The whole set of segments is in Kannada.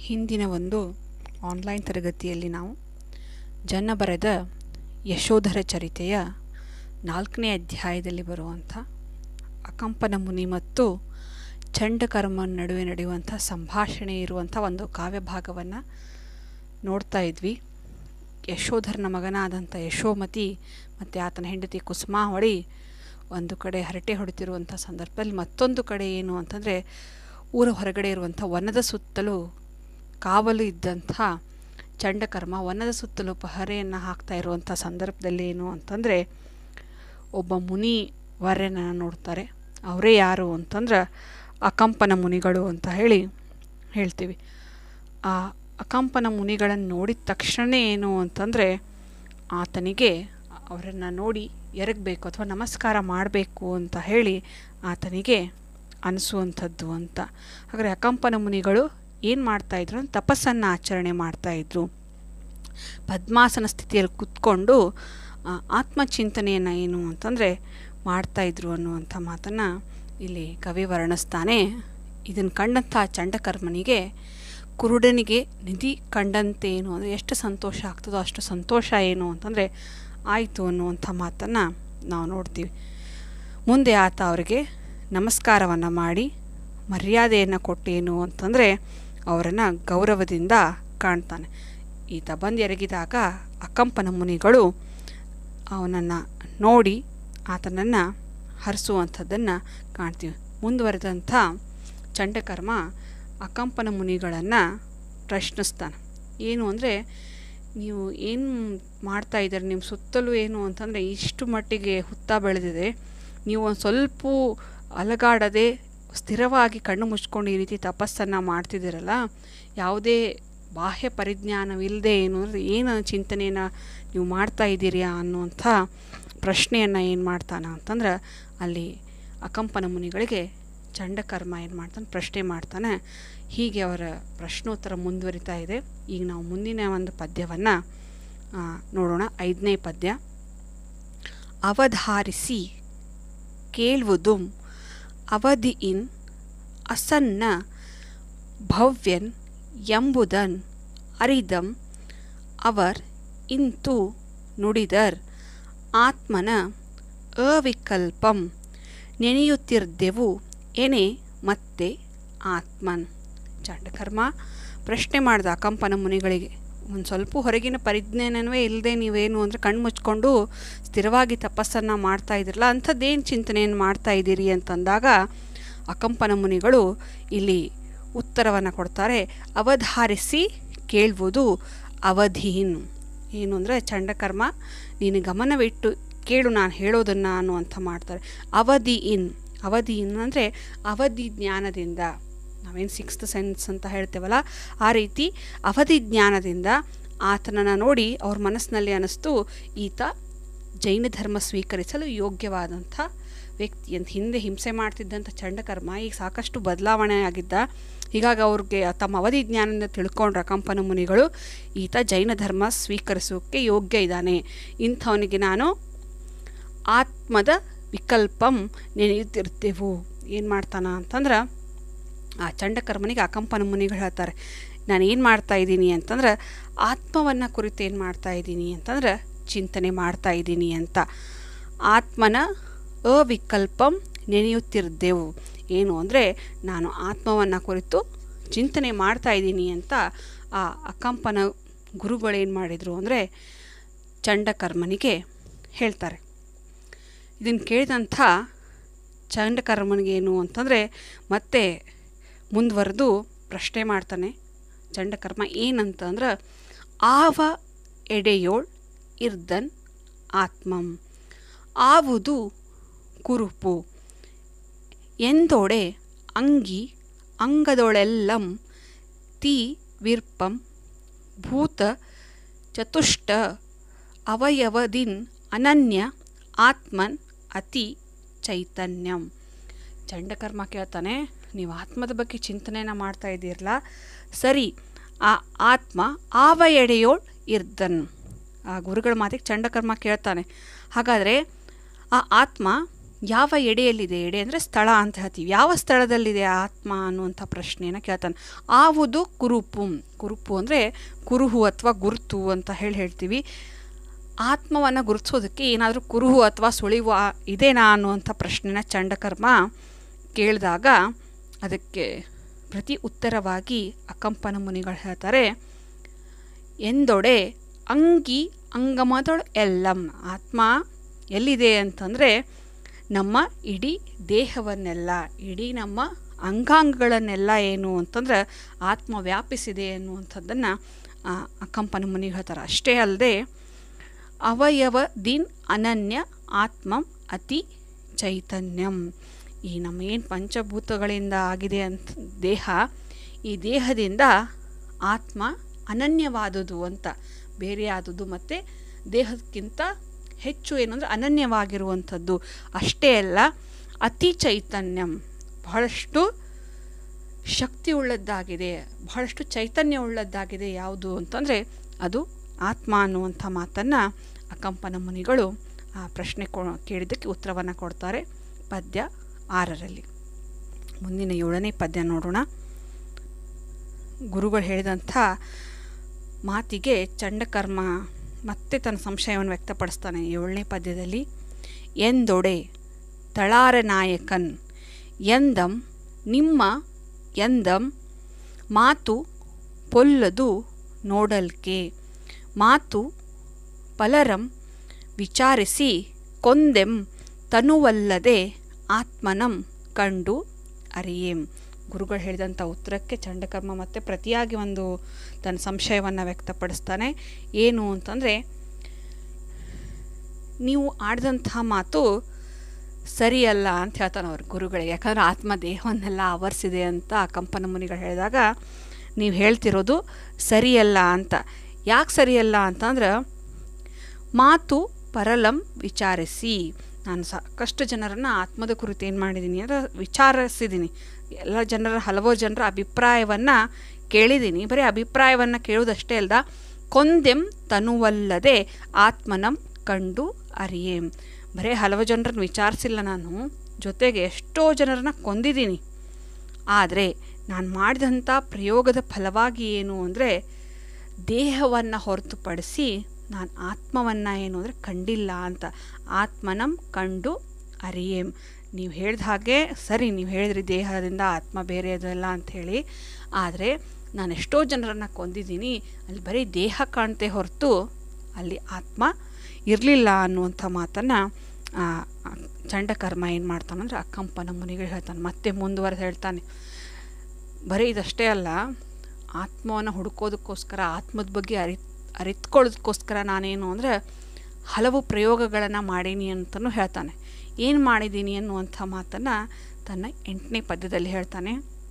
ಹಿಂದಿನ ಒಂದು ಆನ್ಲೈನ್ ತರಗತಿಯಲ್ಲಿ ನಾವು ಜನ ಬರೆದ ಯಶೋಧರ ಚರಿತೆಯ ನಾಲ್ಕನೇ ಅಧ್ಯಾಯದಲ್ಲಿ ಬರುವಂಥ ಅಕಂಪನ ಮುನಿ ಮತ್ತು ಚಂಡಕರ್ಮನ ನಡುವೆ ನಡೆಯುವಂಥ ಸಂಭಾಷಣೆ ಇರುವಂಥ ಒಂದು ಕಾವ್ಯ ಭಾಗವನ್ನು ನೋಡ್ತಾ ಇದ್ವಿ ಯಶೋಧರನ ಮಗನಾದಂಥ ಯಶೋಮತಿ ಮತ್ತು ಆತನ ಹೆಂಡತಿ ಕುಸುಮಾವಳಿ ಒಂದು ಕಡೆ ಹರಟೆ ಹೊಡೆತಿರುವಂಥ ಸಂದರ್ಭದಲ್ಲಿ ಮತ್ತೊಂದು ಕಡೆ ಏನು ಅಂತಂದರೆ ಊರ ಹೊರಗಡೆ ಇರುವಂಥ ವನದ ಸುತ್ತಲೂ ಕಾವಲು ಇದ್ದಂಥ ಚಂಡಕರ್ಮ ವನದ ಸುತ್ತಲೂ ಪಹರೆಯನ್ನು ಹಾಕ್ತಾ ಇರುವಂಥ ಸಂದರ್ಭದಲ್ಲಿ ಏನು ಅಂತಂದರೆ ಒಬ್ಬ ಮುನಿ ವರ್ಯನ ನೋಡ್ತಾರೆ ಅವರೇ ಯಾರು ಅಂತಂದ್ರೆ ಅಕಂಪನ ಮುನಿಗಳು ಅಂತ ಹೇಳಿ ಹೇಳ್ತೀವಿ ಆ ಅಕಂಪನ ಮುನಿಗಳನ್ನು ನೋಡಿದ ತಕ್ಷಣ ಏನು ಅಂತಂದರೆ ಆತನಿಗೆ ಅವರನ್ನು ನೋಡಿ ಎರಗಬೇಕು ಅಥವಾ ನಮಸ್ಕಾರ ಮಾಡಬೇಕು ಅಂತ ಹೇಳಿ ಆತನಿಗೆ ಅನಿಸುವಂಥದ್ದು ಅಂತ ಹಾಗಾದರೆ ಅಕಂಪನ ಮುನಿಗಳು ಏನು ಮಾಡ್ತಾಯಿದ್ರು ಅಂತ ತಪಸ್ಸನ್ನು ಆಚರಣೆ ಮಾಡ್ತಾಯಿದ್ರು ಪದ್ಮಾಸನ ಸ್ಥಿತಿಯಲ್ಲಿ ಕುತ್ಕೊಂಡು ಆತ್ಮಚಿಂತನೆಯನ್ನು ಏನು ಅಂತಂದರೆ ಮಾಡ್ತಾಯಿದ್ರು ಅನ್ನುವಂಥ ಮಾತನ್ನು ಇಲ್ಲಿ ಕವಿ ವರ್ಣಿಸ್ತಾನೆ ಇದನ್ನು ಕಂಡಂಥ ಚಂಡಕರ್ಮನಿಗೆ ಕುರುಡನಿಗೆ ನಿಧಿ ಕಂಡಂತೆ ಏನು ಅಂದರೆ ಎಷ್ಟು ಸಂತೋಷ ಆಗ್ತದೋ ಅಷ್ಟು ಸಂತೋಷ ಏನು ಅಂತಂದರೆ ಆಯಿತು ಅನ್ನುವಂಥ ಮಾತನ್ನು ನಾವು ನೋಡ್ತೀವಿ ಮುಂದೆ ಆತ ಅವರಿಗೆ ನಮಸ್ಕಾರವನ್ನು ಮಾಡಿ ಮರ್ಯಾದೆಯನ್ನು ಕೊಟ್ಟೇನು ಅಂತಂದರೆ ಅವರನ್ನು ಗೌರವದಿಂದ ಕಾಣ್ತಾನೆ ಈತ ಬಂದು ಎರಗಿದಾಗ ಅಕಂಪನ ಮುನಿಗಳು ಅವನನ್ನು ನೋಡಿ ಆತನನ್ನು ಹರಿಸುವಂಥದ್ದನ್ನು ಕಾಣ್ತೀವಿ ಮುಂದುವರೆದಂಥ ಚಂಡಕರ್ಮ ಅಕಂಪನ ಮುನಿಗಳನ್ನು ಪ್ರಶ್ನಿಸ್ತಾನೆ ಏನು ಅಂದರೆ ನೀವು ಏನು ಮಾಡ್ತಾ ಇದ್ದೀರಿ ನಿಮ್ಮ ಸುತ್ತಲೂ ಏನು ಅಂತಂದರೆ ಇಷ್ಟು ಮಟ್ಟಿಗೆ ಹುತ್ತ ಬೆಳೆದಿದೆ ನೀವು ಒಂದು ಸ್ವಲ್ಪ ಅಲಗಾಡದೆ ಸ್ಥಿರವಾಗಿ ಕಣ್ಣು ಮುಚ್ಕೊಂಡು ಈ ರೀತಿ ತಪಸ್ಸನ್ನು ಮಾಡ್ತಿದ್ದೀರಲ್ಲ ಯಾವುದೇ ಬಾಹ್ಯ ಪರಿಜ್ಞಾನವಿಲ್ಲದೆ ಏನು ಅಂದರೆ ಏನು ಚಿಂತನೆಯನ್ನು ನೀವು ಮಾಡ್ತಾ ಇದ್ದೀರಿ ಅನ್ನುವಂಥ ಪ್ರಶ್ನೆಯನ್ನು ಏನು ಮಾಡ್ತಾನೆ ಅಂತಂದ್ರೆ ಅಲ್ಲಿ ಅಕಂಪನ ಮುನಿಗಳಿಗೆ ಚಂಡಕರ್ಮ ಏನು ಮಾಡ್ತಾನೆ ಪ್ರಶ್ನೆ ಮಾಡ್ತಾನೆ ಹೀಗೆ ಅವರ ಪ್ರಶ್ನೋತ್ತರ ಮುಂದುವರಿತಾ ಇದೆ ಈಗ ನಾವು ಮುಂದಿನ ಒಂದು ಪದ್ಯವನ್ನು ನೋಡೋಣ ಐದನೇ ಪದ್ಯ ಅವಧಾರಿಸಿ ಕೇಳುವುದು ಅವಧಿಯಿನ್ ಅಸನ್ನ ಭವ್ಯನ್ ಎಂಬುದನ್ ಅರಿದಂ ಅವರ್ ಇಂತು ನುಡಿದರ್ ಆತ್ಮನ ಅವಿಕಲ್ಪಂ ನೆನೆಯುತ್ತಿರ್ದೆವು ಎನೆ ಮತ್ತೆ ಆತ್ಮನ್ ಚಂಡಕರ್ಮ ಪ್ರಶ್ನೆ ಮಾಡ್ದ ಅಕಂಪನ ಮುನಿಗಳಿಗೆ ಒಂದು ಸ್ವಲ್ಪ ಹೊರಗಿನ ಪರಿಜ್ಞಾನವೇ ಇಲ್ಲದೆ ನೀವೇನು ಅಂದರೆ ಕಣ್ಣು ಮುಚ್ಕೊಂಡು ಸ್ಥಿರವಾಗಿ ತಪಸ್ಸನ್ನು ಮಾಡ್ತಾ ಇದ್ರಲ್ಲ ಅಂಥದ್ದೇನು ಚಿಂತನೆಯನ್ನು ಮಾಡ್ತಾ ಇದ್ದೀರಿ ಅಂತಂದಾಗ ಅಕಂಪನ ಮುನಿಗಳು ಇಲ್ಲಿ ಉತ್ತರವನ್ನು ಕೊಡ್ತಾರೆ ಅವಧಾರಿಸಿ ಕೇಳುವುದು ಅವಧೀನ್ ಏನು ಅಂದರೆ ಚಂಡಕರ್ಮ ನೀನು ಗಮನವಿಟ್ಟು ಕೇಳು ನಾನು ಹೇಳೋದನ್ನು ಅನ್ನುವಂಥ ಮಾಡ್ತಾರೆ ಅವಧಿ ಇನ್ ಅವಧಿ ಇನ್ ಅಂದರೆ ಅವಧಿ ಜ್ಞಾನದಿಂದ ನಾವೇನು ಸಿಕ್ಸ್ತ್ ಸೆನ್ಸ್ ಅಂತ ಹೇಳ್ತೇವಲ್ಲ ಆ ರೀತಿ ಅವಧಿ ಜ್ಞಾನದಿಂದ ಆತನನ್ನು ನೋಡಿ ಅವ್ರ ಮನಸ್ಸಿನಲ್ಲಿ ಅನ್ನಿಸ್ತು ಈತ ಜೈನ ಧರ್ಮ ಸ್ವೀಕರಿಸಲು ಯೋಗ್ಯವಾದಂಥ ವ್ಯಕ್ತಿ ಅಂತ ಹಿಂದೆ ಹಿಂಸೆ ಮಾಡ್ತಿದ್ದಂಥ ಚಂಡಕರ್ಮ ಈಗ ಸಾಕಷ್ಟು ಬದಲಾವಣೆ ಆಗಿದ್ದ ಹೀಗಾಗಿ ಅವ್ರಿಗೆ ತಮ್ಮ ಅವಧಿ ಜ್ಞಾನದಿಂದ ತಿಳ್ಕೊಂಡ್ರ ಕಂಪನ ಮುನಿಗಳು ಈತ ಜೈನ ಧರ್ಮ ಸ್ವೀಕರಿಸೋಕ್ಕೆ ಯೋಗ್ಯ ಇದ್ದಾನೆ ಇಂಥವನಿಗೆ ನಾನು ಆತ್ಮದ ವಿಕಲ್ಪಂ ನೆನೆಯುತ್ತಿರ್ತೇವು ಏನು ಮಾಡ್ತಾನ ಅಂತಂದ್ರೆ ಆ ಚಂಡಕರ್ಮನಿಗೆ ಅಕಂಪನ ಮುನಿಗಳು ಹೇಳ್ತಾರೆ ನಾನು ಏನು ಮಾಡ್ತಾ ಇದ್ದೀನಿ ಅಂತಂದ್ರೆ ಆತ್ಮವನ್ನು ಕುರಿತು ಏನು ಮಾಡ್ತಾ ಇದ್ದೀನಿ ಅಂತಂದ್ರೆ ಚಿಂತನೆ ಮಾಡ್ತಾ ಇದ್ದೀನಿ ಅಂತ ಆತ್ಮನ ಅವಿಕಲ್ಪಂ ನೆನೆಯುತ್ತಿರ್ದೆವು ಏನು ಅಂದರೆ ನಾನು ಆತ್ಮವನ್ನು ಕುರಿತು ಚಿಂತನೆ ಮಾಡ್ತಾ ಇದ್ದೀನಿ ಅಂತ ಆ ಅಕಂಪನ ಗುರುಗಳೇನು ಮಾಡಿದರು ಅಂದರೆ ಚಂಡಕರ್ಮನಿಗೆ ಹೇಳ್ತಾರೆ ಇದನ್ನು ಕೇಳಿದಂಥ ಚಂಡಕರ್ಮನಿಗೆ ಏನು ಅಂತಂದರೆ ಮತ್ತೆ ಮುಂದುವರೆದು ಪ್ರಶ್ನೆ ಮಾಡ್ತಾನೆ ಚಂಡಕರ್ಮ ಏನಂತಂದ್ರೆ ಆವ ಎಡೆಯೋಳ್ ಇರ್ದನ್ ಆತ್ಮಂ ಆವುದು ಕುರುಪು ಎಂದೊಡೆ ಅಂಗಿ ಅಂಗದೊಳೆಲ್ಲಂ ತೀ ವಿರ್ಪಂ ಭೂತ ಚತುಷ್ಟ ಅವಯವದಿನ್ ಅನನ್ಯ ಆತ್ಮನ್ ಅತಿ ಚೈತನ್ಯಂ ಚಂಡಕರ್ಮ ಕೇಳ್ತಾನೆ ನೀವು ಆತ್ಮದ ಬಗ್ಗೆ ಚಿಂತನೆಯನ್ನು ಮಾಡ್ತಾ ಇದ್ದೀರಲ್ಲ ಸರಿ ಆ ಆತ್ಮ ಆವ ಎಡೆಯೋಳ್ ಇರ್ದನ್ ಆ ಗುರುಗಳ ಮಾತಿಗೆ ಚಂಡಕರ್ಮ ಕೇಳ್ತಾನೆ ಹಾಗಾದರೆ ಆ ಆತ್ಮ ಯಾವ ಎಡೆಯಲ್ಲಿದೆ ಎಡೆ ಅಂದರೆ ಸ್ಥಳ ಅಂತ ಹೇಳ್ತೀವಿ ಯಾವ ಸ್ಥಳದಲ್ಲಿದೆ ಆತ್ಮ ಅನ್ನುವಂಥ ಪ್ರಶ್ನೆಯನ್ನು ಕೇಳ್ತಾನೆ ಆವುದು ಕುರುಪು ಕುರುಪು ಅಂದರೆ ಕುರುಹು ಅಥವಾ ಗುರುತು ಅಂತ ಹೇಳಿ ಹೇಳ್ತೀವಿ ಆತ್ಮವನ್ನು ಗುರುತಿಸೋದಕ್ಕೆ ಏನಾದರೂ ಕುರುಹು ಅಥವಾ ಸುಳಿವು ಆ- ಇದೇನಾ ಅನ್ನುವಂಥ ಪ್ರಶ್ನೆನ ಚಂಡಕರ್ಮ ಕೇಳಿದಾಗ ಅದಕ್ಕೆ ಪ್ರತಿ ಉತ್ತರವಾಗಿ ಅಕಂಪನ ಮುನಿಗಳು ಹೇಳ್ತಾರೆ ಎಂದೊಡೆ ಅಂಗಿ ಅಂಗಮದೊಳು ಎಲ್ಲಂ ಆತ್ಮ ಎಲ್ಲಿದೆ ಅಂತಂದರೆ ನಮ್ಮ ಇಡೀ ದೇಹವನ್ನೆಲ್ಲ ಇಡೀ ನಮ್ಮ ಅಂಗಾಂಗಗಳನ್ನೆಲ್ಲ ಏನು ಅಂತಂದ್ರೆ ಆತ್ಮ ವ್ಯಾಪಿಸಿದೆ ಅನ್ನುವಂಥದ್ದನ್ನು ಅಕಂಪನ ಮುನಿ ಹೇಳ್ತಾರೆ ಅಷ್ಟೇ ಅಲ್ಲದೆ ಅವಯವ ದಿನ್ ಅನನ್ಯ ಆತ್ಮಂ ಅತಿ ಚೈತನ್ಯಂ ಈ ನಮ್ಮ ಏನು ಪಂಚಭೂತಗಳಿಂದ ಆಗಿದೆ ಅಂತ ದೇಹ ಈ ದೇಹದಿಂದ ಆತ್ಮ ಅನನ್ಯವಾದುದು ಅಂತ ಬೇರೆಯಾದುದು ಮತ್ತು ದೇಹಕ್ಕಿಂತ ಹೆಚ್ಚು ಏನಂದರೆ ಅನನ್ಯವಾಗಿರುವಂಥದ್ದು ಅಷ್ಟೇ ಅಲ್ಲ ಅತಿ ಚೈತನ್ಯಂ ಬಹಳಷ್ಟು ಶಕ್ತಿ ಉಳ್ಳದ್ದಾಗಿದೆ ಬಹಳಷ್ಟು ಚೈತನ್ಯ ಉಳ್ಳದ್ದಾಗಿದೆ ಯಾವುದು ಅಂತಂದರೆ ಅದು ಆತ್ಮ ಅನ್ನುವಂಥ ಮಾತನ್ನು ಅಕಂಪನ ಮುನಿಗಳು ಆ ಪ್ರಶ್ನೆ ಕೊ ಕೇಳಿದ್ದಕ್ಕೆ ಉತ್ತರವನ್ನು ಕೊಡ್ತಾರೆ ಪದ್ಯ ಆರರಲ್ಲಿ ಮುಂದಿನ ಏಳನೇ ಪದ್ಯ ನೋಡೋಣ ಗುರುಗಳು ಹೇಳಿದಂಥ ಮಾತಿಗೆ ಚಂಡಕರ್ಮ ಮತ್ತೆ ತನ್ನ ಸಂಶಯವನ್ನು ವ್ಯಕ್ತಪಡಿಸ್ತಾನೆ ಏಳನೇ ಪದ್ಯದಲ್ಲಿ ಎಂದೊಡೆ ತಳಾರ ನಾಯಕನ್ ಎಂದಂ ನಿಮ್ಮ ಎಂದಂ ಮಾತು ಪೊಲ್ಲದು ನೋಡಲ್ಕೆ ಮಾತು ಪಲರಂ ವಿಚಾರಿಸಿ ಕೊಂದೆಂ ತನುವಲ್ಲದೆ ಆತ್ಮನಂ ಕಂಡು ಅರಿಯೇಂ ಗುರುಗಳು ಹೇಳಿದಂಥ ಉತ್ತರಕ್ಕೆ ಚಂಡಕರ್ಮ ಮತ್ತೆ ಪ್ರತಿಯಾಗಿ ಒಂದು ತನ್ನ ಸಂಶಯವನ್ನು ವ್ಯಕ್ತಪಡಿಸ್ತಾನೆ ಏನು ಅಂತಂದರೆ ನೀವು ಆಡಿದಂಥ ಮಾತು ಸರಿಯಲ್ಲ ಅಂತ ಹೇಳ್ತಾನೆ ಅವ್ರ ಗುರುಗಳಿಗೆ ಯಾಕಂದ್ರೆ ಆತ್ಮ ದೇಹವನ್ನೆಲ್ಲ ಆವರಿಸಿದೆ ಅಂತ ಕಂಪನ ಮುನಿಗಳು ಹೇಳಿದಾಗ ನೀವು ಹೇಳ್ತಿರೋದು ಸರಿಯಲ್ಲ ಅಂತ ಯಾಕೆ ಸರಿಯಲ್ಲ ಅಂತಂದ್ರೆ ಮಾತು ಪರಲಂ ವಿಚಾರಿಸಿ ನಾನು ಸಾಕಷ್ಟು ಜನರನ್ನು ಆತ್ಮದ ಕುರಿತು ಏನು ಮಾಡಿದ್ದೀನಿ ಅಂದರೆ ವಿಚಾರಿಸಿದ್ದೀನಿ ಎಲ್ಲ ಜನರ ಹಲವು ಜನರ ಅಭಿಪ್ರಾಯವನ್ನು ಕೇಳಿದ್ದೀನಿ ಬರೀ ಅಭಿಪ್ರಾಯವನ್ನು ಕೇಳೋದಷ್ಟೇ ಅಲ್ದ ಕೊಂದೆಂ ತನುವಲ್ಲದೆ ಆತ್ಮನಂ ಕಂಡು ಅರಿಯೇಂ ಬರೀ ಹಲವು ಜನರನ್ನು ವಿಚಾರಿಸಿಲ್ಲ ನಾನು ಜೊತೆಗೆ ಎಷ್ಟೋ ಜನರನ್ನ ಕೊಂದಿದ್ದೀನಿ ಆದರೆ ನಾನು ಮಾಡಿದಂಥ ಪ್ರಯೋಗದ ಫಲವಾಗಿ ಏನು ಅಂದರೆ ದೇಹವನ್ನು ಹೊರತುಪಡಿಸಿ ನಾನು ಆತ್ಮವನ್ನು ಏನು ಅಂದರೆ ಕಂಡಿಲ್ಲ ಅಂತ ಆತ್ಮನಂ ಕಂಡು ಅರಿಯೇಂ ನೀವು ಹೇಳಿದ ಹಾಗೆ ಸರಿ ನೀವು ಹೇಳಿದ್ರಿ ದೇಹದಿಂದ ಆತ್ಮ ಬೇರೆ ಅದಲ್ಲ ಅಂಥೇಳಿ ಆದರೆ ನಾನು ಎಷ್ಟೋ ಜನರನ್ನು ಕೊಂದಿದ್ದೀನಿ ಅಲ್ಲಿ ಬರೀ ದೇಹ ಕಾಣ್ತೆ ಹೊರತು ಅಲ್ಲಿ ಆತ್ಮ ಇರಲಿಲ್ಲ ಅನ್ನುವಂಥ ಮಾತನ್ನು ಚಂಡಕರ್ಮ ಏನು ಮಾಡ್ತಾನಂದ್ರೆ ಅಕ್ಕಂಪನ ಮುನಿಗಳು ಹೇಳ್ತಾನೆ ಮತ್ತೆ ಮುಂದುವರೆದು ಹೇಳ್ತಾನೆ ಬರೀ ಇದಷ್ಟೇ ಅಲ್ಲ ಆತ್ಮವನ್ನು ಹುಡುಕೋದಕ್ಕೋಸ್ಕರ ಆತ್ಮದ ಬಗ್ಗೆ ಅರಿ ಅರಿತ್ಕೊಳ್ಳೋದಕ್ಕೋಸ್ಕರ ನಾನೇನು ಅಂದರೆ ಹಲವು ಪ್ರಯೋಗಗಳನ್ನು ಮಾಡೀನಿ ಅಂತಲೂ ಹೇಳ್ತಾನೆ ಏನು ಮಾಡಿದ್ದೀನಿ ಅನ್ನುವಂಥ ಮಾತನ್ನು ತನ್ನ ಎಂಟನೇ ಪದ್ಯದಲ್ಲಿ ಹೇಳ್ತಾನೆ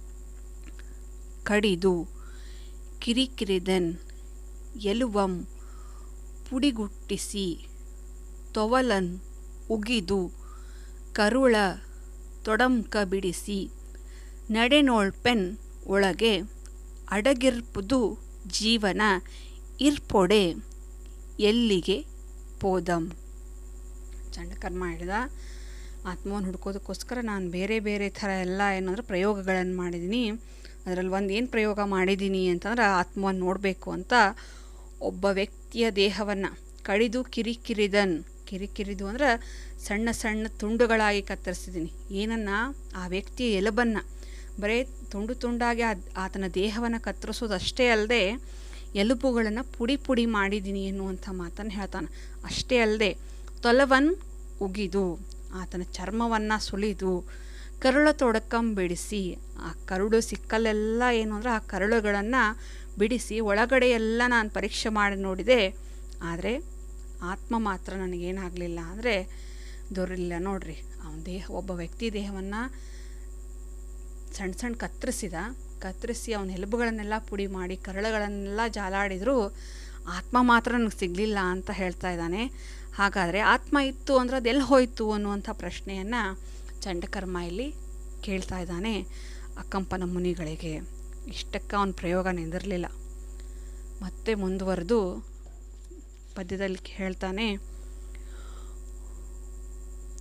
ಕಡಿದು ಕಿರಿಕಿರಿದೆನ್ ಎಲುವಂ ಪುಡಿಗುಟ್ಟಿಸಿ ತೊವಲನ್ ಉಗಿದು ಕರುಳ ತೊಡಂಕ ಬಿಡಿಸಿ ನಡೆನೋಳ್ಪೆನ್ ಒಳಗೆ ಅಡಗಿರ್ಪುದು ಜೀವನ ಇರ್ಪೊಡೆ ಎಲ್ಲಿಗೆ ಪೋದಂ ಚಂಡಕರ್ಮ ಹೇಳಿದ ಆತ್ಮವನ್ನು ಹುಡ್ಕೋದಕ್ಕೋಸ್ಕರ ನಾನು ಬೇರೆ ಬೇರೆ ಥರ ಎಲ್ಲ ಏನಂದ್ರೆ ಪ್ರಯೋಗಗಳನ್ನು ಮಾಡಿದ್ದೀನಿ ಅದರಲ್ಲಿ ಒಂದು ಏನು ಪ್ರಯೋಗ ಮಾಡಿದ್ದೀನಿ ಅಂತಂದ್ರೆ ಆತ್ಮವನ್ನು ನೋಡಬೇಕು ಅಂತ ಒಬ್ಬ ವ್ಯಕ್ತಿಯ ದೇಹವನ್ನು ಕಡಿದು ಕಿರಿಕಿರಿದನ್ ಕಿರಿಕಿರಿದು ಅಂದ್ರೆ ಸಣ್ಣ ಸಣ್ಣ ತುಂಡುಗಳಾಗಿ ಕತ್ತರಿಸಿದ್ದೀನಿ ಏನನ್ನು ಆ ವ್ಯಕ್ತಿಯ ಎಲುಬನ್ನು ಬರೀ ತುಂಡು ತುಂಡಾಗಿ ಆತನ ದೇಹವನ್ನು ಕತ್ತರಿಸೋದು ಅಷ್ಟೇ ಅಲ್ಲದೆ ಎಲುಬುಗಳನ್ನು ಪುಡಿ ಪುಡಿ ಮಾಡಿದ್ದೀನಿ ಎನ್ನುವಂಥ ಮಾತನ್ನು ಹೇಳ್ತಾನೆ ಅಷ್ಟೇ ಅಲ್ಲದೆ ತೊಲವನ್ ಉಗಿದು ಆತನ ಚರ್ಮವನ್ನು ಸುಲಿದು ಕರುಳ ತೊಡಕಂ ಬಿಡಿಸಿ ಆ ಕರುಳು ಸಿಕ್ಕಲ್ಲೆಲ್ಲ ಏನು ಅಂದರೆ ಆ ಕರುಳುಗಳನ್ನು ಬಿಡಿಸಿ ಒಳಗಡೆ ಎಲ್ಲ ನಾನು ಪರೀಕ್ಷೆ ಮಾಡಿ ನೋಡಿದೆ ಆದರೆ ಆತ್ಮ ಮಾತ್ರ ನನಗೇನಾಗಲಿಲ್ಲ ಅಂದರೆ ದೊರಲಿಲ್ಲ ನೋಡ್ರಿ ಅವನ ದೇಹ ಒಬ್ಬ ವ್ಯಕ್ತಿ ದೇಹವನ್ನು ಸಣ್ಣ ಸಣ್ಣ ಕತ್ತರಿಸಿದ ಕತ್ತರಿಸಿ ಅವನ ಎಲುಬುಗಳನ್ನೆಲ್ಲ ಪುಡಿ ಮಾಡಿ ಕರಳುಗಳನ್ನೆಲ್ಲ ಜಾಲಾಡಿದರೂ ಆತ್ಮ ಮಾತ್ರ ನನಗೆ ಸಿಗಲಿಲ್ಲ ಅಂತ ಹೇಳ್ತಾ ಇದ್ದಾನೆ ಹಾಗಾದರೆ ಆತ್ಮ ಇತ್ತು ಅಂದರೆ ಅದೆಲ್ಲಿ ಹೋಯಿತು ಅನ್ನುವಂಥ ಪ್ರಶ್ನೆಯನ್ನು ಚಂಡಕರ್ಮ ಇಲ್ಲಿ ಕೇಳ್ತಾ ಇದ್ದಾನೆ ಅಕ್ಕಂಪನ ಮುನಿಗಳಿಗೆ ಇಷ್ಟಕ್ಕೆ ಅವನ ಪ್ರಯೋಗ ನಿಂದಿರಲಿಲ್ಲ ಮತ್ತೆ ಮುಂದುವರೆದು ಪದ್ಯದಲ್ಲಿ ಹೇಳ್ತಾನೆ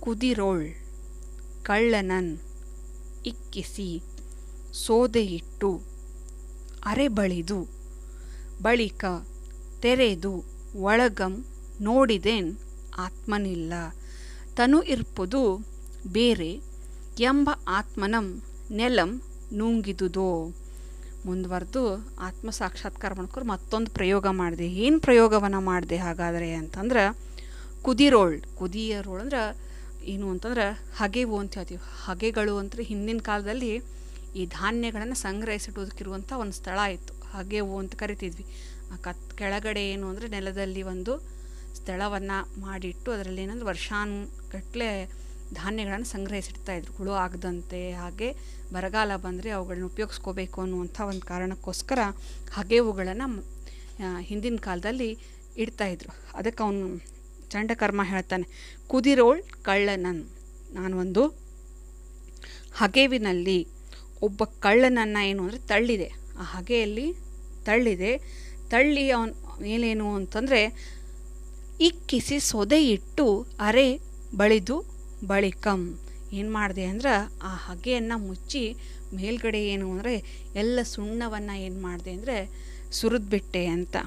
ಕುದಿರೋಳ್ ಕಳ್ಳನನ್ ಇಕ್ಕಿಸಿ ಸೋದೆಯಿಟ್ಟು ಅರೆಬಳಿದು ಬಳಿಕ ತೆರೆದು ಒಳಗಂ ನೋಡಿದೆನ್ ಆತ್ಮನಿಲ್ಲ ತನು ಇರ್ಪುದು ಬೇರೆ ಎಂಬ ಆತ್ಮನಂ ನೆಲಂ ನುಂಗಿದುದೋ ಮುಂದುವರೆದು ಆತ್ಮ ಸಾಕ್ಷಾತ್ಕಾರ ಮಾಡ್ಕೊಂಡು ಮತ್ತೊಂದು ಪ್ರಯೋಗ ಮಾಡಿದೆ ಏನು ಪ್ರಯೋಗವನ್ನು ಮಾಡಿದೆ ಹಾಗಾದರೆ ಅಂತಂದ್ರೆ ಕುದಿರೋಳ್ ಕುದಿಯರೋಳ್ ಅಂದ್ರೆ ಏನು ಅಂತಂದ್ರೆ ಹಗೆವು ಅಂತ ಹೇಳ್ತೀವಿ ಹಗೆಗಳು ಅಂದರೆ ಹಿಂದಿನ ಕಾಲದಲ್ಲಿ ಈ ಧಾನ್ಯಗಳನ್ನು ಸಂಗ್ರಹಿಸಿಡೋದಕ್ಕಿರುವಂಥ ಒಂದು ಸ್ಥಳ ಇತ್ತು ಹಗೆವು ಅಂತ ಕರಿತಿದ್ವಿ ಆ ಕತ್ ಕೆಳಗಡೆ ಏನು ಅಂದರೆ ನೆಲದಲ್ಲಿ ಒಂದು ಸ್ಥಳವನ್ನು ಮಾಡಿಟ್ಟು ಅದರಲ್ಲಿ ಏನಂದ್ರೆ ವರ್ಷಾನುಗಟ್ಟಲೆ ಧಾನ್ಯಗಳನ್ನು ಸಂಗ್ರಹಿಸಿಡ್ತಾ ಇದ್ರು ಹುಳು ಆಗದಂತೆ ಹಾಗೆ ಬರಗಾಲ ಬಂದರೆ ಅವುಗಳನ್ನ ಉಪಯೋಗಿಸ್ಕೋಬೇಕು ಅನ್ನುವಂಥ ಒಂದು ಕಾರಣಕ್ಕೋಸ್ಕರ ಹಗೆವುಗಳನ್ನು ಹಿಂದಿನ ಕಾಲದಲ್ಲಿ ಇಡ್ತಾಯಿದ್ರು ಅದಕ್ಕೆ ಅವನು ಚಂಡಕರ್ಮ ಹೇಳ್ತಾನೆ ಕುದಿರೋಳ್ ಕಳ್ಳನನ್ ನಾನು ಒಂದು ಹಗೆವಿನಲ್ಲಿ ಒಬ್ಬ ಕಳ್ಳನನ್ನು ಏನು ಅಂದರೆ ತಳ್ಳಿದೆ ಆ ಹಗೆಯಲ್ಲಿ ತಳ್ಳಿದೆ ತಳ್ಳಿ ಅವನ ಮೇಲೇನು ಅಂತಂದರೆ ಇಕ್ಕಿಸಿ ಸೊದೆ ಇಟ್ಟು ಅರೆ ಬಳಿದು ಬಳಿಕಂ ಏನು ಮಾಡಿದೆ ಅಂದ್ರೆ ಆ ಹಗೆಯನ್ನು ಮುಚ್ಚಿ ಮೇಲ್ಗಡೆ ಏನು ಅಂದರೆ ಎಲ್ಲ ಸುಣ್ಣವನ್ನು ಏನು ಮಾಡಿದೆ ಅಂದರೆ ಸುರಿದ್ಬಿಟ್ಟೆ ಅಂತ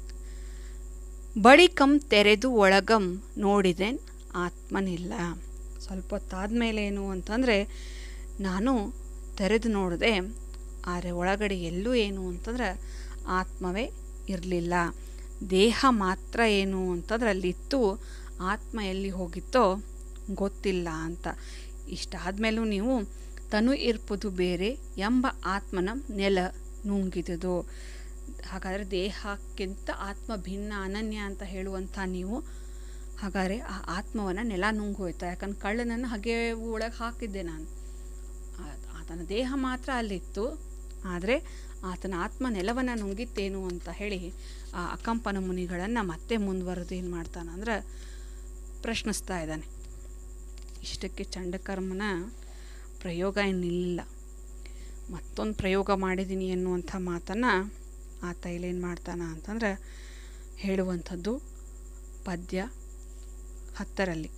ಬಳಿಕಂ ತೆರೆದು ಒಳಗಂ ನೋಡಿದೆನ್ ಆತ್ಮನಿಲ್ಲ ಸ್ವಲ್ಪ ಹೊತ್ತಾದಮೇಲೆ ಏನು ಅಂತಂದರೆ ನಾನು ತೆರೆದು ನೋಡಿದೆ ಆದರೆ ಒಳಗಡೆ ಎಲ್ಲೂ ಏನು ಅಂತಂದ್ರೆ ಆತ್ಮವೇ ಇರಲಿಲ್ಲ ದೇಹ ಮಾತ್ರ ಏನು ಅಂತಂದ್ರೆ ಅಲ್ಲಿತ್ತು ಆತ್ಮ ಎಲ್ಲಿ ಹೋಗಿತ್ತೋ ಗೊತ್ತಿಲ್ಲ ಅಂತ ಇಷ್ಟಾದಮೇಲೂ ನೀವು ತನು ಇರ್ಪುದು ಬೇರೆ ಎಂಬ ಆತ್ಮನ ನೆಲ ನುಂಗಿದುದು ಹಾಗಾದರೆ ದೇಹಕ್ಕಿಂತ ಆತ್ಮ ಭಿನ್ನ ಅನನ್ಯ ಅಂತ ಹೇಳುವಂಥ ನೀವು ಹಾಗಾದರೆ ಆ ಆತ್ಮವನ್ನು ನೆಲ ನುಂಗು ಹೋಯ್ತಾ ಯಾಕಂದ್ರೆ ಕಳ್ಳನನ್ನು ಹಾಗೆ ಒಳಗೆ ಹಾಕಿದ್ದೆ ನಾನು ಆತನ ದೇಹ ಮಾತ್ರ ಅಲ್ಲಿತ್ತು ಆದರೆ ಆತನ ಆತ್ಮ ನೆಲವನ್ನು ನುಂಗಿತ್ತೇನು ಅಂತ ಹೇಳಿ ಆ ಅಕಂಪನ ಮುನಿಗಳನ್ನು ಮತ್ತೆ ಮುಂದುವರೆದು ಏನು ಮಾಡ್ತಾನೆ ಅಂದ್ರೆ ಪ್ರಶ್ನಿಸ್ತಾ ಇದ್ದಾನೆ ಇಷ್ಟಕ್ಕೆ ಚಂಡಕರ್ಮನ ಪ್ರಯೋಗ ಇನ್ನಿಲ್ಲ ಮತ್ತೊಂದು ಪ್ರಯೋಗ ಮಾಡಿದ್ದೀನಿ ಎನ್ನುವಂಥ ಮಾತನ್ನು ಆತ ಇಲ್ಲೇನು ಮಾಡ್ತಾನ ಅಂತಂದ್ರೆ ಹೇಳುವಂಥದ್ದು ಪದ್ಯ ಹತ್ತರಲ್ಲಿ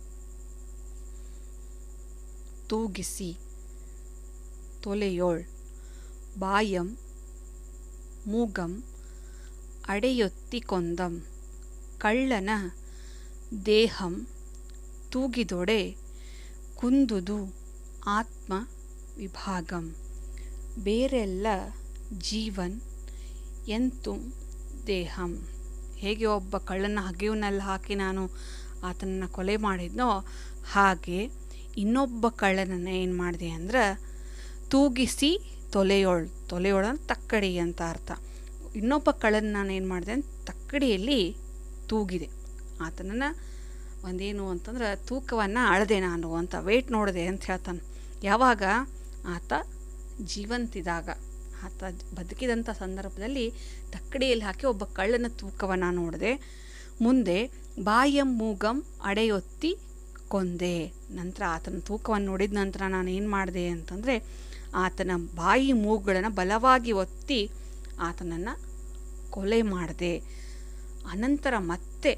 ತೂಗಿಸಿ ತೊಲೆಯೋಳ್ ಬಾಯಂ ಮೂಗಂ ಅಡೆಯೊತ್ತಿ ಕೊಂದಂ ಕಳ್ಳನ ದೇಹಂ ತೂಗಿದೊಡೆ ಕುಂದುದು ಆತ್ಮ ವಿಭಾಗಂ ಬೇರೆಲ್ಲ ಜೀವನ್ ಎಂತು ದೇಹಂ ಹೇಗೆ ಒಬ್ಬ ಕಳ್ಳನ ಹಗೆವನ್ನೆಲ್ಲ ಹಾಕಿ ನಾನು ಆತನನ್ನು ಕೊಲೆ ಮಾಡಿದ್ನೋ ಹಾಗೆ ಇನ್ನೊಬ್ಬ ಕಳ್ಳನನ್ನು ಏನು ಮಾಡಿದೆ ಅಂದ್ರೆ ತೂಗಿಸಿ ತೊಲೆಯೋಳ್ ತೊಲೆಯೋಳ ತಕ್ಕಡಿ ಅಂತ ಅರ್ಥ ಇನ್ನೊಬ್ಬ ಕಳ್ಳನ ನಾನು ಏನು ಮಾಡಿದೆ ತಕ್ಕಡಿಯಲ್ಲಿ ತೂಗಿದೆ ಆತನನ್ನು ಒಂದೇನು ಅಂತಂದ್ರೆ ತೂಕವನ್ನು ಅಳದೆ ನಾನು ಅಂತ ವೆಯ್ಟ್ ನೋಡಿದೆ ಅಂತ ಹೇಳ್ತಾನೆ ಯಾವಾಗ ಆತ ಜೀವಂತಿದಾಗ ಆತ ಬದುಕಿದಂಥ ಸಂದರ್ಭದಲ್ಲಿ ತಕ್ಕಡಿಯಲ್ಲಿ ಹಾಕಿ ಒಬ್ಬ ಕಳ್ಳನ ತೂಕವನ್ನು ನೋಡಿದೆ ಮುಂದೆ ಬಾಯಂ ಮೂಗಂ ಅಡೆಯೊತ್ತಿ ಕೊಂದೆ ನಂತರ ಆತನ ತೂಕವನ್ನು ನೋಡಿದ ನಂತರ ನಾನು ಏನು ಮಾಡಿದೆ ಅಂತಂದರೆ ಆತನ ಬಾಯಿ ಮೂಗುಗಳನ್ನು ಬಲವಾಗಿ ಒತ್ತಿ ಆತನನ್ನು ಕೊಲೆ ಮಾಡಿದೆ ಅನಂತರ ಮತ್ತೆ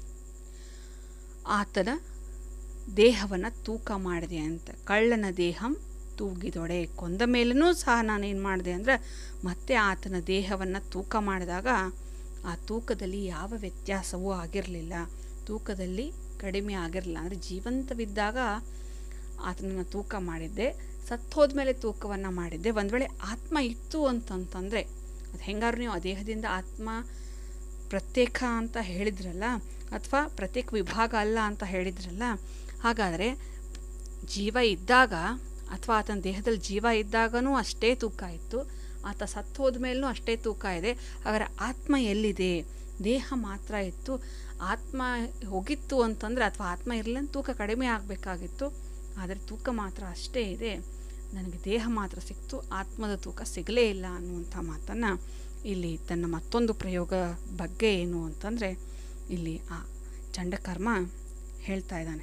ಆತನ ದೇಹವನ್ನು ತೂಕ ಮಾಡಿದೆ ಅಂತ ಕಳ್ಳನ ದೇಹಂ ತೂಗಿದೊಡೆ ಕೊಂದ ಮೇಲೂ ಸಹ ನಾನೇನು ಮಾಡಿದೆ ಅಂದರೆ ಮತ್ತೆ ಆತನ ದೇಹವನ್ನು ತೂಕ ಮಾಡಿದಾಗ ಆ ತೂಕದಲ್ಲಿ ಯಾವ ವ್ಯತ್ಯಾಸವೂ ಆಗಿರಲಿಲ್ಲ ತೂಕದಲ್ಲಿ ಕಡಿಮೆ ಆಗಿರಲಿಲ್ಲ ಅಂದರೆ ಜೀವಂತವಿದ್ದಾಗ ಆತನನ್ನು ತೂಕ ಮಾಡಿದ್ದೆ ಸತ್ತೋದ ಮೇಲೆ ತೂಕವನ್ನು ಮಾಡಿದ್ದೆ ಒಂದು ವೇಳೆ ಆತ್ಮ ಇತ್ತು ಅಂತಂತಂದರೆ ಅದು ಹೆಂಗಾರು ನೀವು ಆ ದೇಹದಿಂದ ಆತ್ಮ ಪ್ರತ್ಯೇಕ ಅಂತ ಹೇಳಿದ್ರಲ್ಲ ಅಥವಾ ಪ್ರತ್ಯೇಕ ವಿಭಾಗ ಅಲ್ಲ ಅಂತ ಹೇಳಿದ್ರಲ್ಲ ಹಾಗಾದರೆ ಜೀವ ಇದ್ದಾಗ ಅಥವಾ ಆತನ ದೇಹದಲ್ಲಿ ಜೀವ ಇದ್ದಾಗನೂ ಅಷ್ಟೇ ತೂಕ ಇತ್ತು ಆತ ಸತ್ತು ಹೋದ್ಮೇಲೂ ಅಷ್ಟೇ ತೂಕ ಇದೆ ಹಾಗಾದರೆ ಆತ್ಮ ಎಲ್ಲಿದೆ ದೇಹ ಮಾತ್ರ ಇತ್ತು ಆತ್ಮ ಹೋಗಿತ್ತು ಅಂತಂದರೆ ಅಥವಾ ಆತ್ಮ ಇರಲಿಲ್ಲ ತೂಕ ಕಡಿಮೆ ಆಗಬೇಕಾಗಿತ್ತು ಆದರೆ ತೂಕ ಮಾತ್ರ ಅಷ್ಟೇ ಇದೆ ನನಗೆ ದೇಹ ಮಾತ್ರ ಸಿಕ್ತು ಆತ್ಮದ ತೂಕ ಸಿಗಲೇ ಇಲ್ಲ ಅನ್ನುವಂಥ ಮಾತನ್ನು ಇಲ್ಲಿ ತನ್ನ ಮತ್ತೊಂದು ಪ್ರಯೋಗ ಬಗ್ಗೆ ಏನು ಅಂತಂದರೆ ಇಲ್ಲಿ ಆ ಚಂಡಕರ್ಮ ಹೇಳ್ತಾ ಇದ್ದಾನೆ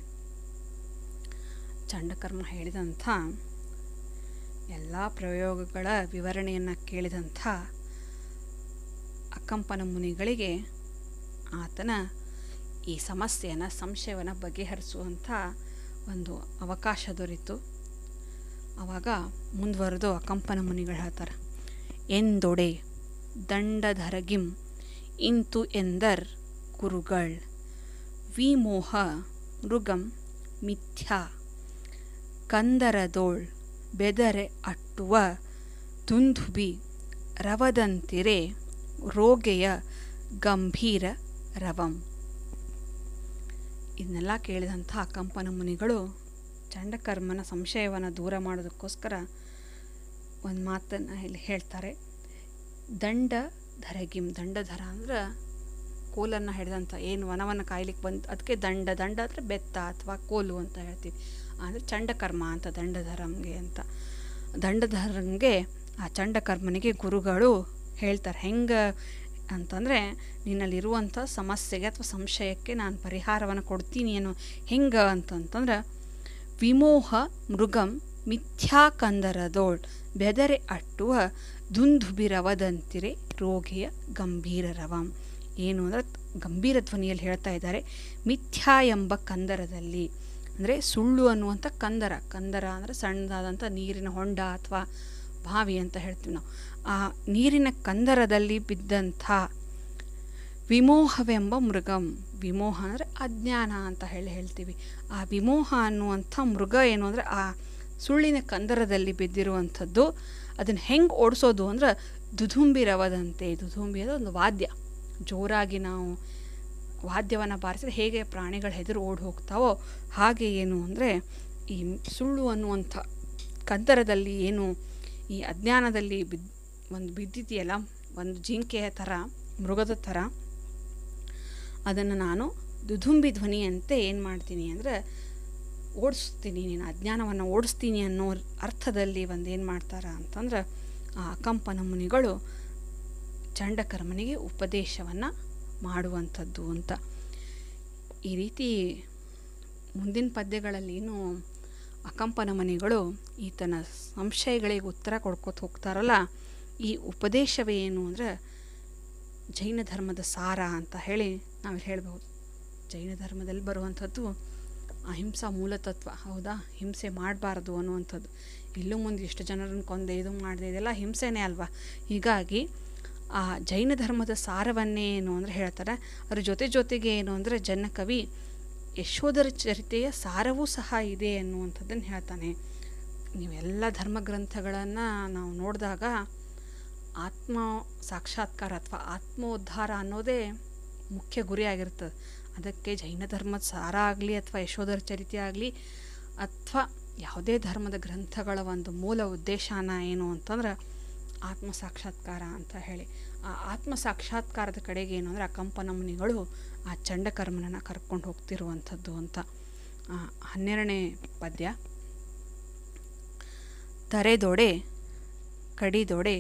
ಚಂಡಕರ್ಮ ಹೇಳಿದಂಥ ಎಲ್ಲ ಪ್ರಯೋಗಗಳ ವಿವರಣೆಯನ್ನು ಕೇಳಿದಂಥ ಅಕ್ಕಂಪನ ಮುನಿಗಳಿಗೆ ಆತನ ಈ ಸಮಸ್ಯೆಯನ್ನು ಸಂಶಯವನ್ನು ಬಗೆಹರಿಸುವಂಥ ಒಂದು ಅವಕಾಶ ದೊರೀತು ಆವಾಗ ಮುಂದುವರೆದು ಅಕಂಪನ ಮುನಿಗಳು ಹೇಳ್ತಾರೆ ಎಂದೊಡೆ ದಂಡಧರಗಿಂ ಇಂತು ಎಂದರ್ ಕುರುಗಳ್ ವಿಮೋಹ ಮೃಗಂ ಮಿಥ್ಯಾ ಕಂದರದೋಳ್ ಬೆದರೆ ಅಟ್ಟುವ ದುಂದುಬಿ ರವದಂತಿರೆ ರೋಗೆಯ ಗಂಭೀರ ರವಂ ಇದನ್ನೆಲ್ಲ ಕೇಳಿದಂಥ ಕಂಪನ ಮುನಿಗಳು ಚಂಡಕರ್ಮನ ಸಂಶಯವನ್ನು ದೂರ ಮಾಡೋದಕ್ಕೋಸ್ಕರ ಒಂದು ಮಾತನ್ನು ಇಲ್ಲಿ ಹೇಳ್ತಾರೆ ದಂಡ ಧರಗಿಂ ದಂಡಧರ ಅಂದ್ರೆ ಕೋಲನ್ನು ಹಿಡಿದಂಥ ಏನು ವನವನ್ನು ಕಾಯ್ಲಿಕ್ಕೆ ಬಂದು ಅದಕ್ಕೆ ದಂಡ ದಂಡ ಅಂದರೆ ಬೆತ್ತ ಅಥವಾ ಕೋಲು ಅಂತ ಹೇಳ್ತೀವಿ ಅಂದರೆ ಚಂಡಕರ್ಮ ಅಂತ ದಂಡಧರಂಗೆ ಅಂತ ದಂಡಧರಂಗೆ ಆ ಚಂಡಕರ್ಮನಿಗೆ ಗುರುಗಳು ಹೇಳ್ತಾರೆ ಹೆಂಗೆ ಅಂತಂದರೆ ನಿನ್ನಲ್ಲಿರುವಂಥ ಸಮಸ್ಯೆಗೆ ಅಥವಾ ಸಂಶಯಕ್ಕೆ ನಾನು ಪರಿಹಾರವನ್ನು ಕೊಡ್ತೀನಿ ಅನ್ನೋ ಹೆಂಗೆ ಅಂತಂತಂದ್ರೆ ವಿಮೋಹ ಮೃಗಂ ಮಿಥ್ಯಾಕಂದರದೋಳ್ ಬೆದರೆ ಅಟ್ಟುವ ದುಂದುಬಿರವದಂತಿರೆ ರೋಗಿಯ ಗಂಭೀರ ರವಂ ಏನು ಅಂದರೆ ಗಂಭೀರ ಧ್ವನಿಯಲ್ಲಿ ಹೇಳ್ತಾ ಇದ್ದಾರೆ ಮಿಥ್ಯಾ ಎಂಬ ಕಂದರದಲ್ಲಿ ಅಂದರೆ ಸುಳ್ಳು ಅನ್ನುವಂಥ ಕಂದರ ಕಂದರ ಅಂದರೆ ಸಣ್ಣದಾದಂಥ ನೀರಿನ ಹೊಂಡ ಅಥವಾ ಬಾವಿ ಅಂತ ಹೇಳ್ತೀವಿ ನಾವು ಆ ನೀರಿನ ಕಂದರದಲ್ಲಿ ಬಿದ್ದಂಥ ವಿಮೋಹವೆಂಬ ಮೃಗಂ ವಿಮೋಹ ಅಂದರೆ ಅಜ್ಞಾನ ಅಂತ ಹೇಳಿ ಹೇಳ್ತೀವಿ ಆ ವಿಮೋಹ ಅನ್ನುವಂಥ ಮೃಗ ಏನು ಅಂದರೆ ಆ ಸುಳ್ಳಿನ ಕಂದರದಲ್ಲಿ ಬಿದ್ದಿರುವಂಥದ್ದು ಅದನ್ನು ಹೆಂಗೆ ಓಡಿಸೋದು ಅಂದ್ರೆ ದುಧುಂಬಿ ರವದಂತೆ ದುಧುಂಬಿ ಅದು ಒಂದು ವಾದ್ಯ ಜೋರಾಗಿ ನಾವು ವಾದ್ಯವನ್ನು ಬಾರಿಸಿದ್ರೆ ಹೇಗೆ ಪ್ರಾಣಿಗಳು ಹೆದರು ಓಡಿ ಹೋಗ್ತಾವೋ ಹಾಗೆ ಏನು ಅಂದರೆ ಈ ಸುಳ್ಳು ಅನ್ನುವಂಥ ಕಂದರದಲ್ಲಿ ಏನು ಈ ಅಜ್ಞಾನದಲ್ಲಿ ಬಿದ್ದು ಒಂದು ಬಿದ್ದಿದೆಯಲ್ಲ ಒಂದು ಜಿಂಕೆಯ ಥರ ಮೃಗದ ಥರ ಅದನ್ನು ನಾನು ದುಧುಂಬಿ ಧ್ವನಿಯಂತೆ ಏನು ಮಾಡ್ತೀನಿ ಅಂದರೆ ಓಡಿಸ್ತೀನಿ ನೀನು ಅಜ್ಞಾನವನ್ನು ಓಡಿಸ್ತೀನಿ ಅನ್ನೋ ಅರ್ಥದಲ್ಲಿ ಒಂದು ಏನು ಮಾಡ್ತಾರ ಅಂತಂದ್ರೆ ಆ ಅಕಂಪನ ಮುನಿಗಳು ಚಂಡಕರ್ಮನಿಗೆ ಉಪದೇಶವನ್ನು ಮಾಡುವಂಥದ್ದು ಅಂತ ಈ ರೀತಿ ಮುಂದಿನ ಪದ್ಯಗಳಲ್ಲಿ ಏನು ಅಕಂಪನ ಮನಿಗಳು ಈತನ ಸಂಶಯಗಳಿಗೆ ಉತ್ತರ ಕೊಡ್ಕೊತ ಹೋಗ್ತಾರಲ್ಲ ಈ ಉಪದೇಶವೇ ಏನು ಅಂದರೆ ಜೈನ ಧರ್ಮದ ಸಾರ ಅಂತ ಹೇಳಿ ನಾವು ಹೇಳ್ಬೋದು ಜೈನ ಧರ್ಮದಲ್ಲಿ ಬರುವಂಥದ್ದು ಅಹಿಂಸಾ ಮೂಲತತ್ವ ಹೌದಾ ಹಿಂಸೆ ಮಾಡಬಾರ್ದು ಅನ್ನುವಂಥದ್ದು ಇಲ್ಲೂ ಮುಂದೆ ಎಷ್ಟು ಜನರನ್ನು ಕೊಂದೆ ಇದು ಮಾಡಿದೆ ಇದೆಲ್ಲ ಹಿಂಸೆನೇ ಅಲ್ವಾ ಹೀಗಾಗಿ ಆ ಜೈನ ಧರ್ಮದ ಸಾರವನ್ನೇ ಏನು ಅಂದರೆ ಹೇಳ್ತಾರೆ ಅದ್ರ ಜೊತೆ ಜೊತೆಗೆ ಏನು ಅಂದರೆ ಜನಕವಿ ಯಶೋಧರ ಚರಿತೆಯ ಸಾರವೂ ಸಹ ಇದೆ ಅನ್ನುವಂಥದ್ದನ್ನು ಹೇಳ್ತಾನೆ ನೀವೆಲ್ಲ ಧರ್ಮಗ್ರಂಥಗಳನ್ನು ನಾವು ನೋಡಿದಾಗ ಆತ್ಮ ಸಾಕ್ಷಾತ್ಕಾರ ಅಥವಾ ಆತ್ಮೋದ್ಧಾರ ಅನ್ನೋದೇ ಮುಖ್ಯ ಗುರಿಯಾಗಿರ್ತದೆ ಅದಕ್ಕೆ ಜೈನ ಧರ್ಮದ ಸಾರ ಆಗಲಿ ಅಥವಾ ಯಶೋಧರ ಚರಿತೆ ಆಗಲಿ ಅಥವಾ ಯಾವುದೇ ಧರ್ಮದ ಗ್ರಂಥಗಳ ಒಂದು ಮೂಲ ಉದ್ದೇಶನ ಏನು ಅಂತಂದ್ರೆ ಆತ್ಮ ಸಾಕ್ಷಾತ್ಕಾರ ಅಂತ ಹೇಳಿ ಆ ಆತ್ಮ ಸಾಕ್ಷಾತ್ಕಾರದ ಕಡೆಗೆ ಏನು ಅಂದರೆ ಆ ಕಂಪನ ಮುನಿಗಳು ಆ ಚಂಡಕರ್ಮನನ್ನು ಕರ್ಕೊಂಡು ಹೋಗ್ತಿರುವಂಥದ್ದು ಅಂತ ಹನ್ನೆರಡನೇ ಪದ್ಯ ತರೆದೊಡೆ ಕಡಿದೊಡೆ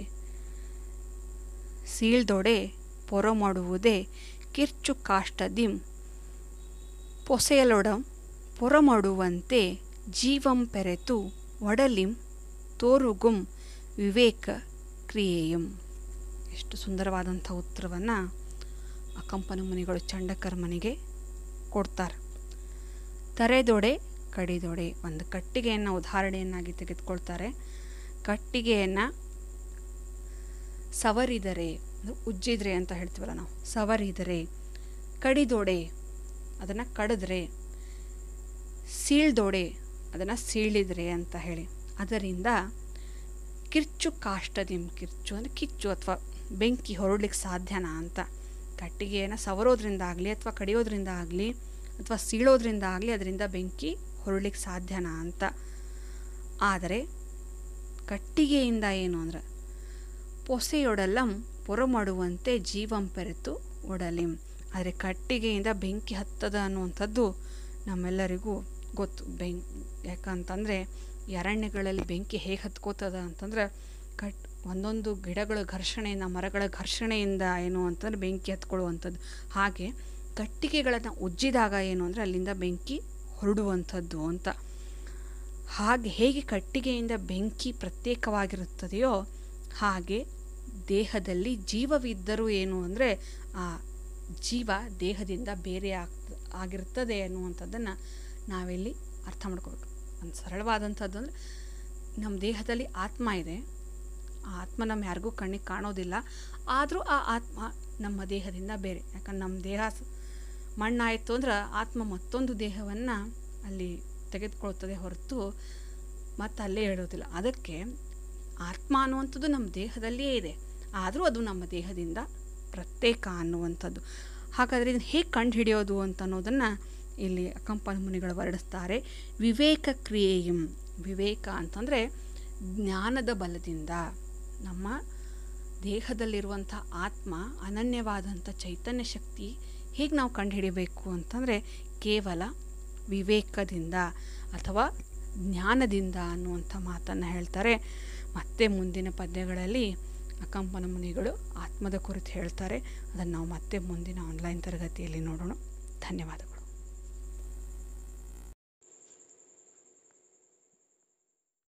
ಸೀಳ್ದೊಡೆ ಪೊರ ಮಾಡುವುದೇ ಕಿರ್ಚು ಕಾಷ್ಟದಿಂ ಪೊಸೆಯಲೊಡಂ ಪೊರ ಮಾಡುವಂತೆ ಜೀವಂ ಪೆರೆತು ಒಡಲಿಂ ತೋರುಗುಂ ವಿವೇಕ ಕ್ರಿಯೆಯಂ ಎಷ್ಟು ಸುಂದರವಾದಂಥ ಉತ್ತರವನ್ನು ಅಕಂಪನ ಮುನಿಗಳು ಚಂಡಕರ್ಮನಿಗೆ ಕೊಡ್ತಾರೆ ತರೆದೊಡೆ ಕಡಿದೊಡೆ ಒಂದು ಕಟ್ಟಿಗೆಯನ್ನು ಉದಾಹರಣೆಯನ್ನಾಗಿ ತೆಗೆದುಕೊಳ್ತಾರೆ ಕಟ್ಟಿಗೆಯನ್ನು ಸವರಿದರೆ ಉಜ್ಜಿದ್ರೆ ಅಂತ ಹೇಳ್ತೀವಲ್ಲ ನಾವು ಸವರಿದರೆ ಕಡಿದೊಡೆ ಅದನ್ನು ಕಡಿದ್ರೆ ಸೀಳ್ದೊಡೆ ಅದನ್ನು ಸೀಳಿದ್ರೆ ಅಂತ ಹೇಳಿ ಅದರಿಂದ ಕಿರ್ಚು ಕಾಷ್ಟದಿಂ ಕಿರ್ಚು ಅಂದರೆ ಕಿಚ್ಚು ಅಥವಾ ಬೆಂಕಿ ಹೊರಡ್ಲಿಕ್ಕೆ ಸಾಧ್ಯನಾ ಅಂತ ಕಟ್ಟಿಗೆಯನ್ನು ಸವರೋದ್ರಿಂದ ಆಗಲಿ ಅಥವಾ ಕಡಿಯೋದ್ರಿಂದ ಆಗಲಿ ಅಥವಾ ಸೀಳೋದ್ರಿಂದ ಆಗಲಿ ಅದರಿಂದ ಬೆಂಕಿ ಹೊರಡ್ಲಿಕ್ಕೆ ಸಾಧ್ಯನಾ ಅಂತ ಆದರೆ ಕಟ್ಟಿಗೆಯಿಂದ ಏನು ಅಂದ್ರೆ ಪೊಸೆಯೊಡಲಂ ಪೊರ ಮಾಡುವಂತೆ ಜೀವಂ ಪೆರೆತು ಒಡಲಿಂ ಆದರೆ ಕಟ್ಟಿಗೆಯಿಂದ ಬೆಂಕಿ ಹತ್ತದ ಅನ್ನುವಂಥದ್ದು ನಮ್ಮೆಲ್ಲರಿಗೂ ಗೊತ್ತು ಬೆಂ ಯಾಕಂತಂದರೆ ಈ ಅರಣ್ಯಗಳಲ್ಲಿ ಬೆಂಕಿ ಹೇಗೆ ಹತ್ಕೋತದ ಅಂತಂದ್ರೆ ಕಟ್ ಒಂದೊಂದು ಗಿಡಗಳ ಘರ್ಷಣೆಯಿಂದ ಮರಗಳ ಘರ್ಷಣೆಯಿಂದ ಏನು ಅಂತಂದ್ರೆ ಬೆಂಕಿ ಹತ್ಕೊಳ್ಳುವಂಥದ್ದು ಹಾಗೆ ಕಟ್ಟಿಗೆಗಳನ್ನು ಉಜ್ಜಿದಾಗ ಏನು ಅಂದರೆ ಅಲ್ಲಿಂದ ಬೆಂಕಿ ಹೊರಡುವಂಥದ್ದು ಅಂತ ಹಾಗೆ ಹೇಗೆ ಕಟ್ಟಿಗೆಯಿಂದ ಬೆಂಕಿ ಪ್ರತ್ಯೇಕವಾಗಿರುತ್ತದೆಯೋ ಹಾಗೆ ದೇಹದಲ್ಲಿ ಜೀವವಿದ್ದರೂ ಏನು ಅಂದರೆ ಆ ಜೀವ ದೇಹದಿಂದ ಬೇರೆ ಆಗ್ ಆಗಿರ್ತದೆ ಅನ್ನುವಂಥದ್ದನ್ನು ನಾವಿಲ್ಲಿ ಅರ್ಥ ಮಾಡ್ಕೋಬೇಕು ಒಂದು ಸರಳವಾದಂಥದ್ದು ಅಂದರೆ ನಮ್ಮ ದೇಹದಲ್ಲಿ ಆತ್ಮ ಇದೆ ಆ ಆತ್ಮ ನಮ್ಮ ಯಾರಿಗೂ ಕಣ್ಣಿಗೆ ಕಾಣೋದಿಲ್ಲ ಆದರೂ ಆ ಆತ್ಮ ನಮ್ಮ ದೇಹದಿಂದ ಬೇರೆ ಯಾಕಂದ್ರೆ ನಮ್ಮ ದೇಹ ಸ- ಮಣ್ಣಾಯಿತು ಅಂದ್ರೆ ಆತ್ಮ ಮತ್ತೊಂದು ದೇಹವನ್ನು ಅಲ್ಲಿ ತೆಗೆದುಕೊಳ್ತದೆ ಹೊರತು ಮತ್ತು ಅಲ್ಲೇ ಹೇಳೋದಿಲ್ಲ ಅದಕ್ಕೆ ಆತ್ಮ ಅನ್ನುವಂಥದ್ದು ನಮ್ಮ ದೇಹದಲ್ಲಿಯೇ ಇದೆ ಆದರೂ ಅದು ನಮ್ಮ ದೇಹದಿಂದ ಪ್ರತ್ಯೇಕ ಅನ್ನುವಂಥದ್ದು ಹಾಗಾದರೆ ಇದನ್ನು ಹೇಗೆ ಕಂಡು ಹಿಡಿಯೋದು ಅಂತ ಅನ್ನೋದನ್ನು ಇಲ್ಲಿ ಅಕಂಪನ ಮುನಿಗಳು ವರ್ಣಿಸ್ತಾರೆ ವಿವೇಕ ಕ್ರಿಯೆಯಂ ವಿವೇಕ ಅಂತಂದರೆ ಜ್ಞಾನದ ಬಲದಿಂದ ನಮ್ಮ ದೇಹದಲ್ಲಿರುವಂಥ ಆತ್ಮ ಅನನ್ಯವಾದಂಥ ಚೈತನ್ಯ ಶಕ್ತಿ ಹೇಗೆ ನಾವು ಕಂಡುಹಿಡಿಬೇಕು ಅಂತಂದರೆ ಕೇವಲ ವಿವೇಕದಿಂದ ಅಥವಾ ಜ್ಞಾನದಿಂದ ಅನ್ನುವಂಥ ಮಾತನ್ನು ಹೇಳ್ತಾರೆ ಮತ್ತೆ ಮುಂದಿನ ಪದ್ಯಗಳಲ್ಲಿ ಅಕಂಪನ ಮುನಿಗಳು ಆತ್ಮದ ಕುರಿತು ಹೇಳ್ತಾರೆ ಅದನ್ನು ನಾವು ಮತ್ತೆ ಮುಂದಿನ ಆನ್ಲೈನ್ ತರಗತಿಯಲ್ಲಿ ನೋಡೋಣ ಧನ್ಯವಾದಗಳು